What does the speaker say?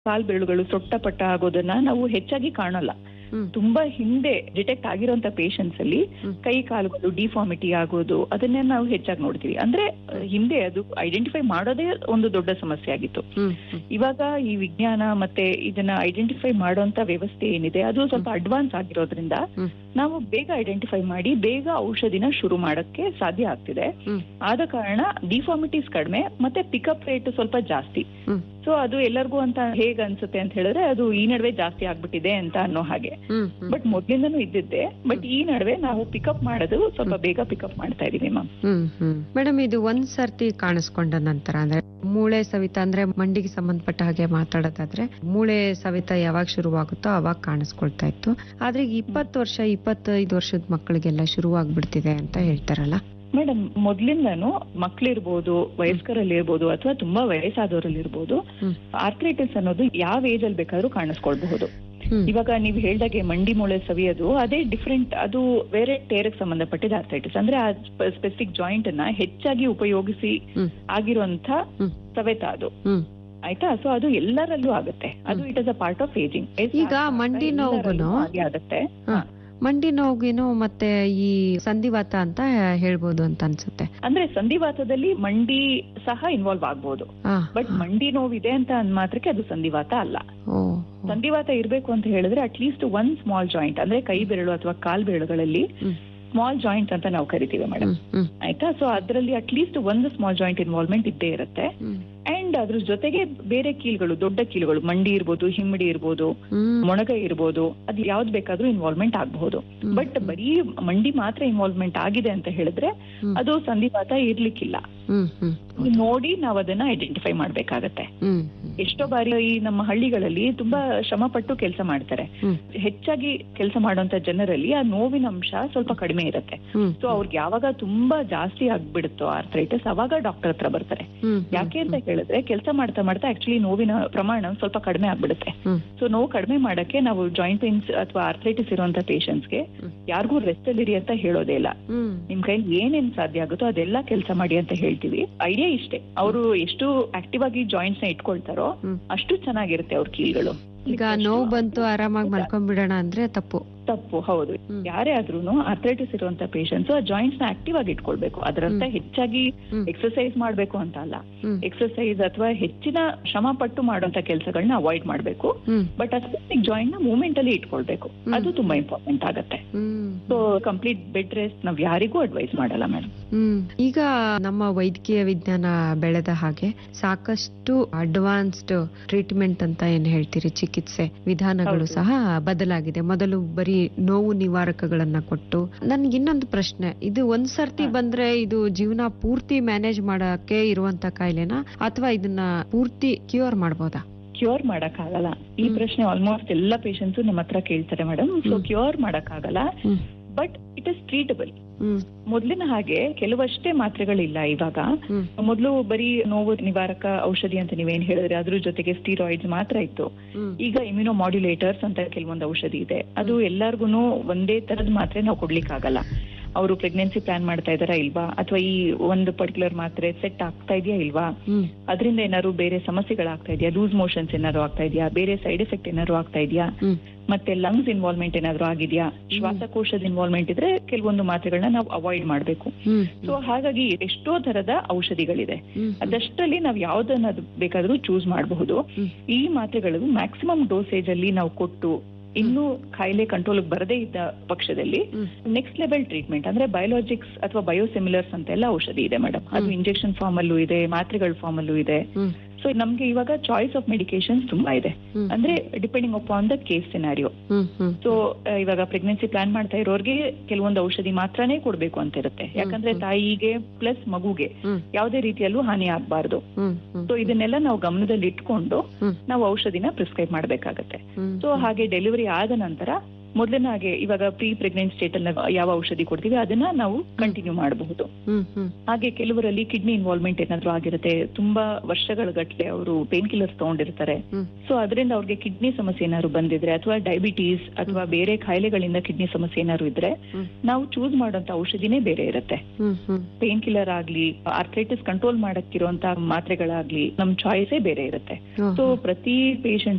ಕಾಲ್ ಬೆರಳುಗಳು ಸೊಟ್ಟಪಟ್ಟ ಆಗೋದನ್ನ ನಾವು ಹೆಚ್ಚಾಗಿ ಕಾಣಲ್ಲ ಹ್ಮ್. ತುಂಬಾ ಹಿಂದೆ ಡಿಟೆಕ್ಟ್ ಆಗಿರುವಂತ ಪೇಷಂಟ್ಸ್ ಅಲ್ಲಿ ಹ್ಮ್. ಕೈ ಕಾಲುಗಳು ಡಿಫಾರ್ಮಿಟಿ ಆಗೋದು ಅದನ್ನೇ ನಾವು ಹೆಚ್ಚಾಗಿ ನೋಡ್ತೀವಿ ಅಂದ್ರೆ ಅಹ್, ಹಿಂದೆ ಅದು ಐಡೆಂಟಿಫೈ ಮಾಡೋದೇ ಒಂದು ದೊಡ್ಡ ಸಮಸ್ಯೆ ಆಗಿತ್ತು ಹ್ಮ್ ಹ್ಮ್ ಇವಾಗ ಈ ವಿಜ್ಞಾನ ಮತ್ತೆ ಇದನ್ನ ಐಡೆಂಟಿಫೈ ಮಾಡುವಂತ ವ್ಯವಸ್ಥೆ ಏನಿದೆ ಅದು ಸ್ವಲ್ಪ ಅಡ್ವಾನ್ಸ್ ಆಗಿರೋದ್ರಿಂದ ಹ್ಮ್. ನಾವು ಬೇಗ ಐಡೆಂಟಿಫೈ ಮಾಡಿ ಬೇಗ ಔಷಧಿನ ಶುರು ಮಾಡಕ್ಕೆ ಸಾಧ್ಯ ಆಗ್ತಿದೆ ಹ್ಮ್. ಆದ ಕಾರಣ ಡಿಫಾರ್ಮಿಟೀಸ್ ಕಡಿಮೆ ಮತ್ತೆ ಪಿಕಪ್ ರೇಟ್ ಸ್ವಲ್ಪ ಜಾಸ್ತಿ ಹ್ಮ್. ಸೊ ಅದು ಎಲ್ಲರಿಗೂ ಅಂತ ಹೇಗ್ ಅನ್ಸುತ್ತೆ ಅಂತ ಹೇಳಿದ್ರೆ ಅದು ಈ ನಡುವೆ ಜಾಸ್ತಿ ಆಗ್ಬಿಟ್ಟಿದೆ ಅಂತ ಅನ್ನೋ ಹಾಗೆ ಹ್ಮ್ ಹ್ಮ್ ಬಟ್ ಮೊದ್ಲಿಂದನೂ ಇದ್ದಿದ್ದೆ ಬಟ್ ಈ ನಡುವೆ ನಾವು ಪಿಕಪ್ ಮಾಡೋದು ಸ್ವಲ್ಪ ಬೇಗ ಪಿಕಪ್ ಮಾಡ್ತಾ ಇದೀವಿ ಮ್ಯಾಮ್ ಹ್ಮ್ ಹ್ಮ್ ಮೇಡಮ್ ಇದು ಒಂದ್ ಸರ್ತಿ ಕಾಣಿಸ್ಕೊಂಡ ನಂತರ ಅಂದ್ರೆ ಮೂಳೆ ಸವಿತ ಅಂದ್ರೆ ಮಂಡಿಗೆ ಸಂಬಂಧಪಟ್ಟ ಹಾಗೆ ಮಾತಾಡೋದಾದ್ರೆ ಮೂಳೆ ಸವಿತ ಯಾವಾಗ ಶುರುವಾಗುತ್ತೋ ಅವಾಗ ಕಾಣಿಸ್ಕೊಳ್ತಾ ಇತ್ತು ಆದ್ರೆ ಈಗ ಇಪ್ಪತ್ತು ವರ್ಷ ಇಪ್ಪತ್ತೈದು ವರ್ಷದ ಮಕ್ಕಳಿಗೆಲ್ಲ ಶುರುವಾಗ್ಬಿಡ್ತಿದೆ ಅಂತ ಹೇಳ್ತಾರಲ್ಲ ಮೇಡಮ್ ಮೊದ್ಲಿಂದನೂ ಮಕ್ಳಿರ್ಬೋದು ವಯಸ್ಕರಲ್ಲಿ ಇರ್ಬೋದು ಅಥವಾ ತುಂಬಾ ವಯಸ್ಸಾದವರಲ್ಲಿ ಇರ್ಬೋದು ಹ್ಮ್. ಆರ್ಥ್ರೈಟಿಸ್ ಅನ್ನೋದು ಯಾವ ಏಜ್ ಅಲ್ಲಿ ಬೇಕಾದ್ರೂ ಕಾಣಿಸ್ಕೊಳ್ಬಹುದು ಹ್ಮ್ ಇವಾಗ ನೀವು ಹೇಳ್ದಾಗೆ ಮಂಡಿ ಮೂಳೆ ಸವಿಯೋದು ಅದೇ ಡಿಫ್ರೆಂಟ್ ಅದು ಬೇರೆ ಟೇರ್ಗೆ ಸಂಬಂಧಪಟ್ಟಿದ ಆರ್ಥ್ರೈಟಿಸ್ ಅಂದ್ರೆ ಆ ಸ್ಪೆಸಿಫಿಕ್ ಜಾಯಿಂಟ್ ಅನ್ನ ಹೆಚ್ಚಾಗಿ ಉಪಯೋಗಿಸಿ ಹ್ಮ್. ಆಗಿರುವಂತ ಹ್ಮ್. ಸವೆತ ಅದು ಹ್ಮ್ ಆಯ್ತಾ ಸೊ ಅದು ಎಲ್ಲರಲ್ಲೂ ಆಗುತ್ತೆ ಅದು it is a part of ageing ಈಗ ಮಂಡಿ ನೋವುಗುನು ಹಾಗೆ ಆಗುತ್ತೆ ಹ. ಮಂಡಿ ನೋವಿಗೇನು ಮತ್ತೆ ಈ ಸಂಧಿವಾತ ಅಂತ ಹೇಳ್ಬೋದು ಅಂತ ಅನ್ಸುತ್ತೆ ಅಂದ್ರೆ ಸಂಧಿವಾತದಲ್ಲಿ ಮಂಡಿ ಸಹ ಇನ್ವಾಲ್ವ್ ಆಗ್ಬೋದು ಆ, ಬಟ್ ಮಂಡಿ ನೋವಿದೆ ಅಂತ ಅಂದ್ ಮಾತ್ರಕ್ಕೆ ಅದು ಸಂಧಿವಾತ ಅಲ್ಲ ಓ ಸಂಧಿವಾತ ಇರ್ಬೇಕು ಅಂತ ಹೇಳಿದ್ರೆ ಅಟ್ಲೀಸ್ಟ್ ಒನ್ ಸ್ಮಾಲ್ ಜಾಯಿಂಟ್ ಅಂದ್ರೆ ಕೈ ಬೆರಳು ಅಥವಾ ಕಾಲ್ ಬೆರಳುಗಳಲ್ಲಿ ಹ್ಮ್. ಸ್ಮಾಲ್ ಜಾಯಿಂಟ್ ಅಂತ ನಾವು ಕರಿತೀವಿ ಮೇಡಮ್ ಹ್ಮ್ ಹ್ಮ್ ಆಯ್ತಾ ಸೊ ಅದರಲ್ಲಿ ಅಟ್ಲೀಸ್ಟ್ ಒಂದು ಸ್ಮಾಲ್ ಜಾಯಿಂಟ್ ಇನ್ವಾಲ್ವ್ಮೆಂಟ್ ಇದ್ದೇ ಇರುತ್ತೆ ಹ್ಮ್ ಅಂಡ್ ಅದ್ರ ಜೊತೆಗೆ ಬೇರೆ ಕೀಲ್ಗಳು ದೊಡ್ಡ ಕೀಲುಗಳು ಮಂಡಿ ಇರ್ಬೋದು ಹಿಮ್ಮಡಿ ಇರ್ಬೋದು ಹ್ಮ್ ಮೊಣಗ ಇರ್ಬೋದು ಅದು ಯಾವ್ದು ಬೇಕಾದ್ರೂ ಇನ್ವಾಲ್ವ್ಮೆಂಟ್ ಆಗಬಹುದು ಹ್ಮ್. ಬಟ್ ಬರೀ ಮಂಡಿ ಮಾತ್ರ ಇನ್ವಾಲ್ವ್ಮೆಂಟ್ ಆಗಿದೆ ಅಂತ ಹೇಳಿದ್ರೆ ಹ್ಮ್. ಅದು ಸಂಧಿವಾತ ಇರ್ಲಿಕ್ಕಿಲ್ಲ ಹ್ಮ್ ಹ್ಮ್ ನೋಡಿ ನಾವು ಅದನ್ನ ಐಡೆಂಟಿಫೈ ಮಾಡ್ಬೇಕಾಗತ್ತೆ ಹ್ಮ್ ಎಷ್ಟೋ ಬಾರಿ ಈ ನಮ್ಮ ಹಳ್ಳಿಗಳಲ್ಲಿ ತುಂಬಾ ಶ್ರಮ ಪಟ್ಟು ಕೆಲಸ ಮಾಡ್ತಾರೆ ಹ್ಮ್. ಹೆಚ್ಚಾಗಿ ಕೆಲಸ ಮಾಡುವಂತ ಜನರಲ್ಲಿ ಆ ನೋವಿನ ಅಂಶ ಸ್ವಲ್ಪ ಕಡಿಮೆ ಇರುತ್ತೆ ಹ್ಮ್ ಸೊ ಅವ್ರಿಗೆ ಯಾವಾಗ ತುಂಬಾ ಜಾಸ್ತಿ ಆಗ್ಬಿಡುತ್ತೋ ಆರ್ಥ್ರೈಟಿಸ್ ಅವಾಗ ಡಾಕ್ಟರ್ ಹತ್ರ ಬರ್ತಾರೆ ಹ್ಮ್ ಯಾಕೆ ಅಂತ ಹೇಳಿದ್ರೆ ಕೆಲಸ ಮಾಡ್ತಾ ಮಾಡ್ತಾ ಆಕ್ಚುಲಿ ನೋವಿನ ಪ್ರಮಾಣ ಸ್ವಲ್ಪ ಕಡಿಮೆ ಆಗ್ಬಿಡುತ್ತೆ ಹ್ಮ್ ಸೊ ನೋವು ಕಡಿಮೆ ಮಾಡಕ್ಕೆ ನಾವು ಜಾಯಿಂಟ್ ಪೇನ್ಸ್ ಅಥವಾ ಆರ್ಥ್ರೈಟಿಸ್ ಇರುವಂತ ಪೇಷಂಟ್ಸ್ಗೆ ಹ್ಮ್. ಯಾರಿಗೂ ರೆಸ್ಟ್ ಅಲ್ಲಿ ಇರಿ ಅಂತ ಹೇಳೋದೇ ಇಲ್ಲ ಹ್ಮ್ ನಿಮ್ ಕೈಲಿ ಏನೇನ್ ಸಾಧ್ಯ ಆಗುತ್ತೋ ಅದೆಲ್ಲ ಕೆಲಸ ಮಾಡಿ ಅಂತ ಹೇಳ್ತೀವಿ ಐಡಿಯಾ ಇಷ್ಟೇ ಅವರು ಎಷ್ಟು ಆಕ್ಟಿವ್ ಆಗಿ ಜಾಯಿಂಟ್ಸ್ ನ ಇಟ್ಕೊಳ್ತಾರೋ ಹ್ಮ್. ಅಷ್ಟು ಚೆನ್ನಾಗಿರುತ್ತೆ ಅವ್ರ ಕೀಲ್ಗಳು ಈಗ ನೋವು ಬಂತು ಆರಾಮಾಗಿ ಮಲ್ಕೊಂಡ್ಬಿಡೋಣ ಅಂದ್ರೆ ತಪ್ಪು ತಪ್ಪು ಹೌದು ಹ್ಮ್. ಯಾರೇ ಆದ್ರೂ ಆರ್ಥ್ರೈಟಿಸ್ ಇರುವಂತ ಪೇಷಂಟ್ಸ್ ಆ ಜಾಯಿಂಟ್ಸ್ ನ ಆಕ್ಟಿವ್ ಆಗಿ ಇಟ್ಕೊಳ್ಬೇಕು ಅದರರ್ಥ ಹ್ಮ್. ಹೆಚ್ಚಾಗಿ ಹ್ಮ್. ಎಕ್ಸರ್ಸೈಸ್ ಮಾಡ್ಬೇಕು ಅಂತ ಅಲ್ಲ ಹ್ಮ್ ಎಕ್ಸರ್ಸೈಸ್ ಅಥವಾ ಹೆಚ್ಚಿನ ಶ್ರಮ ಪಟ್ಟು ಮಾಡುವಂತ ಕೆಲಸಗಳನ್ನ ಅವಾಯ್ಡ್ ಮಾಡ್ಬೇಕು ಹ್ಮ್ ಬಟ್ ಆ ಸ್ಪೆಸಿಫಿಕ್ ಜಾಯಿಂಟ್ ನ ಮೂವ್ಮೆಂಟ್ ಅಲ್ಲಿ ಇಟ್ಕೊಳ್ಬೇಕು ಹ್ಮ್. ಅದು ತುಂಬಾ ಇಂಪಾರ್ಟೆಂಟ್ ಆಗುತ್ತೆ hmm so complete bed rest ನಾವ್ ಯಾರಿಗೂ ಅಡ್ವೈಸ್ ಮಾಡಲ್ಲ ಮೇಡಮ್ ಹ್ಮ್ ಈಗ ನಮ್ಮ ವೈದ್ಯಕೀಯ ವಿಜ್ಞಾನ ಬೆಳೆದ ಹಾಗೆ ಸಾಕಷ್ಟು ಅಡ್ವಾನ್ಸ್ಡ್ ಟ್ರೀಟ್ಮೆಂಟ್ ಅಂತ ಏನ್ ಹೇಳ್ತೀರಿ ಚಿಕಿತ್ಸೆ ವಿಧಾನಗಳು ಹೌದು. ಸಹ ಬದಲಾಗಿದೆ ಮೊದಲು ಬರೀ ನೋವು ನಿವಾರಕಗಳನ್ನ ಕೊಟ್ಟು ನನ್ಗೆ ಇನ್ನೊಂದು ಪ್ರಶ್ನೆ ಇದು ಒಂದ್ ಸರ್ತಿ ಹಾ. ಬಂದ್ರೆ ಇದು ಜೀವನ ಪೂರ್ತಿ ಮ್ಯಾನೇಜ್ ಮಾಡಕ್ಕೆ ಇರುವಂತ ಕಾಯಿಲೆನಾ ಅಥವಾ ಇದನ್ನ ಪೂರ್ತಿ ಕ್ಯೂರ್ ಮಾಡ್ಬೋದಾ ಕ್ಯೂರ್ ಮಾಡಕ್ ಆಗಲ್ಲ ಈ ಹ್ಮ್. ಪ್ರಶ್ನೆ ಆಲ್ಮೋಸ್ಟ್ ಎಲ್ಲಾ ಪೇಷಂಟ್ಸ್ ನಮ್ಮ ಹತ್ರ ಕೇಳ್ತಾರೆ ಮೇಡಮ್ ಸೊ ಹ್ಮ್. ಕ್ಯೂರ್ ಮಾಡಕ್ ಆಗಲ್ಲ hmm but it is treatable hmm ಮೊದ್ಲಿನ ಹಾಗೆ ಕೆಲವಷ್ಟೇ ಮಾತ್ರೆಗಳಿಲ್ಲ ಇವಾಗ ಹ್ಮ್ ಮೊದಲು ಬರೀ ನೋವು ನಿವಾರಕ ಔಷಧಿ ಅಂತ ನೀವೇನ್ ಹೇಳಿದ್ರೆ ಅದ್ರ ಜೊತೆಗೆ ಸ್ಟೀರಾಯ್ಡ್ಸ್ ಮಾತ್ರ ಇತ್ತು ಹ್ಮ್ ಈಗ ಇಮ್ಯುನೋ ಮಾಡ್ಯುಲೇಟರ್ಸ್ ಅಂತ ಕೆಲವೊಂದು ಔಷಧಿ ಇದೆ ಅದು ಎಲ್ಲಾರ್ಗು ಒಂದೇ ತರದ ಮಾತ್ರೆ ನಾವು ಕೊಡ್ಲಿಕ್ಕೆ ಆಗಲ್ಲ ಅವರು ಪ್ರೆಗ್ನೆನ್ಸಿ ಪ್ಲಾನ್ ಮಾಡ್ತಾ ಇದಾರಾ ಇಲ್ವಾ ಅಥವಾ ಈ ಒಂದು ಪರ್ಟಿಕ್ಯುಲರ್ ಮಾತ್ರೆ ಸೆಟ್ ಆಗ್ತಾ ಇದೆಯಾ ಇಲ್ವಾ ಹ್ಮ್ ಅದರಿಂದ ಏನಾದ್ರು ಬೇರೆ ಸಮಸ್ಯೆಗಳಾಗ್ತಾ ಇದೆಯಾ ಲೂಸ್ ಮೋಷನ್ಸ್ ಏನಾದ್ರು ಆಗ್ತಾ ಇದೆಯಾ ಬೇರೆ ಸೈಡ್ ಎಫೆಕ್ಟ್ ಏನಾದ್ರು ಆಗ್ತಾ ಇದೆಯಾ ಹ್ಮ್ ಮತ್ತೆ ಲಂಗ್ಸ್ ಇನ್ವಾಲ್ವ್ಮೆಂಟ್ ಏನಾದ್ರು ಆಗಿದೆಯಾ ಶ್ವಾಸಕೋಶದ ಇನ್ವಾಲ್ವ್ಮೆಂಟ್ ಇದ್ರೆ ಕೆಲವೊಂದು ಮಾತ್ರೆಗಳನ್ನ ನಾವು ಅವಾಯ್ಡ್ ಮಾಡಬೇಕು ಹ್ಮ್ ಸೊ ಹಾಗಾಗಿ ಎಷ್ಟೋ ತರದ ಔಷಧಿಗಳಿದೆ ಹ್ಮ್ ಅದಷ್ಟರಲ್ಲಿ ನಾವು ಯಾವ್ದನ್ನ ಬೇಕಾದ್ರೂ ಚೂಸ್ ಮಾಡಬಹುದು ಹ್ಮ್. ಈ ಮಾತ್ರೆಗಳು ಮ್ಯಾಕ್ಸಿಮಮ್ ಡೋಸೇಜ್ ಅಲ್ಲಿ ನಾವು ಕೊಟ್ಟು ಇನ್ನೂ ಕಾಯಿಲೆ ಕಂಟ್ರೋಲ್ ಬರದೇ ಇದ್ದ ಪಕ್ಷದಲ್ಲಿ ಹ್ಮ್ ನೆಕ್ಸ್ಟ್ ಲೆವೆಲ್ ಟ್ರೀಟ್ಮೆಂಟ್ ಅಂದ್ರೆ ಬಯೋಲಾಜಿಕ್ಸ್ ಅಥವಾ ಬಯೋಸಿಮಿಲರ್ಸ್ ಅಂತೆಲ್ಲ ಔಷಧಿ ಇದೆ ಮೇಡಮ್ ಅದು ಹ್ಮ್. ಇಂಜೆಕ್ಷನ್ ಫಾರ್ಮ್ ಅಲ್ಲೂ ಇದೆ ಮಾತ್ರೆಗಳ ಫಾರ್ಮ್ ಅಲ್ಲೂ ಇದೆ ಹ್ಮ್ ಸೊ ನಮ್ಗೆ ಇವಾಗ ಚಾಯ್ಸ್ ಆಫ್ ಮೆಡಿಕೇಶನ್ಸ್ ತುಂಬಾ ಇದೆ ಹ್ಮ್ ಅಂದ್ರೆ depending upon the case scenario hmm hmm so ಇವಾಗ ಪ್ರೆಗ್ನೆನ್ಸಿ ಪ್ಲಾನ್ ಮಾಡ್ತಾ ಇರೋರಿಗೆ ಕೆಲವೊಂದು ಔಷಧಿ ಮಾತ್ರನೇ ಕೊಡ್ಬೇಕು ಅಂತ ಇರುತ್ತೆ ಯಾಕಂದ್ರೆ ಹ್ಮ್. ತಾಯಿಗೆ ಪ್ಲಸ್ ಮಗುಗೆ ಹ್ಮ್ ಯಾವುದೇ ರೀತಿಯಲ್ಲೂ ಹಾನಿ ಆಗ್ಬಾರ್ದು ಹ್ಮ್ ಹ್ಮ್ ಸೊ ಇದನ್ನೆಲ್ಲ ನಾವು ಗಮನದಲ್ಲಿ ಇಟ್ಕೊಂಡು ಹ್ಮ್. ನಾವು ಔಷಧಿನ ಪ್ರಿಸ್ಕ್ರೈಬ್ ಮಾಡ್ಬೇಕಾಗತ್ತೆ ಹ್ಮ್ ಸೊ ಹಾಗೆ ಡೆಲಿವರಿ ಆದ ನಂತರ ಮೊದಲಿನ ಹಾಗೆ ಇವಾಗ ಪ್ರೀ ಪ್ರೆಗ್ನೆಂಟ್ ಸ್ಟೇಟ್ ಅಲ್ಲಿ ನಾವು ಯಾವ ಔಷಧಿ ಕೊಡ್ತೀವಿ ಅದನ್ನ ನಾವು ಕಂಟಿನ್ಯೂ ಮಾಡಬಹುದು ಹ್ಮ್ ಹ್ಮ್ ಹಾಗೆ ಕೆಲವರಲ್ಲಿ ಕಿಡ್ನಿ ಇನ್ವಾಲ್ವ್ಮೆಂಟ್ ಏನಾದ್ರು ಆಗಿರುತ್ತೆ ತುಂಬಾ ವರ್ಷಗಳ ಗಟ್ಟಲೆ ಅವರು ಪೇನ್ ಕಿಲ್ಲರ್ಸ್ ತಗೊಂಡಿರ್ತಾರೆ ಹ್ಮ್. ಸೊ ಅದರಿಂದ ಅವ್ರಿಗೆ ಕಿಡ್ನಿ ಸಮಸ್ಯೆ ಏನಾದ್ರು ಬಂದಿದ್ರೆ ಅಥವಾ ಡಯಾಬಿಟೀಸ್ ಅಥವಾ ಬೇರೆ ಕಾಯಿಲೆಗಳಿಂದ ಕಿಡ್ನಿ ಸಮಸ್ಯೆ ಏನಾದ್ರು ಇದ್ರೆ ಹ್ಮ್. ನಾವು ಚೂಸ್ ಮಾಡುವಂತ ಔಷಧಿನೇ ಬೇರೆ ಇರುತ್ತೆ ಹ್ಮ್ ಹ್ಮ್ ಪೇನ್ ಕಿಲ್ಲರ್ ಆಗ್ಲಿ ಆರ್ಥ್ರೈಟಿಸ್ ಕಂಟ್ರೋಲ್ ಮಾಡಕ್ಕಿರುವಂತ ಮಾತ್ರೆಗಳಾಗ್ಲಿ ನಮ್ ಚಾಯ್ಸೇ ಬೇರೆ ಇರುತ್ತೆ ಹ್ಮ್ ಸೊ ಪ್ರತಿ ಪೇಷಂಟ್